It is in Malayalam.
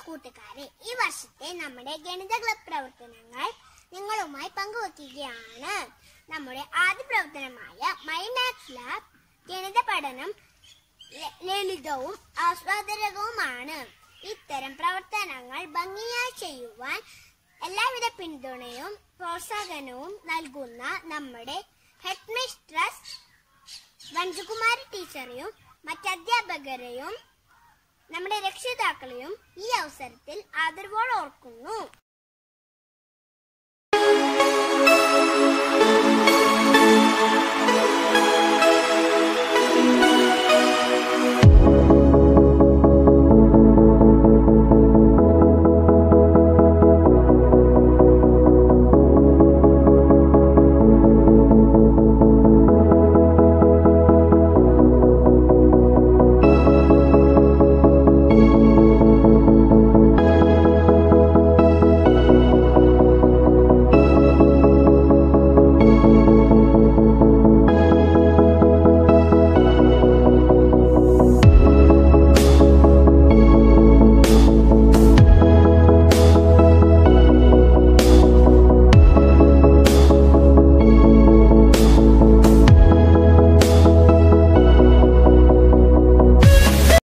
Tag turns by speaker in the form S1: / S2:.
S1: കൂട്ടുകാരെ ഈ വർഷത്തെ നമ്മുടെ ഗണിത ക്ലബ് പ്രവർത്തനങ്ങൾ നിങ്ങളുമായി പങ്കുവയ്ക്കുകയാണ് നമ്മുടെ ആദ്യ പ്രവർത്തനമായ മൈ മാത്സ് ലാബ് ഗണിത പഠനം ല- ലളിതവും ആസ്വാദകവുമാണ് ഇത്തരം പ്രവർത്തനങ്ങൾ ഭംഗിയായി ചെയ്യുവാൻ എല്ലാവിധ പിന്തുണയും പ്രോത്സാഹനവും നൽകുന്ന നമ്മുടെ ഹെഡ് മിസ്ട്രസ് വഞ്ചകുമാരി ടീച്ചറെയും മറ്റധ്യാപകരെയും നമ്മുടെ രക്ഷിതാക്കളെയും ഈ അവസരത്തിൽ ആദരവോടെ ഓർക്കുന്നു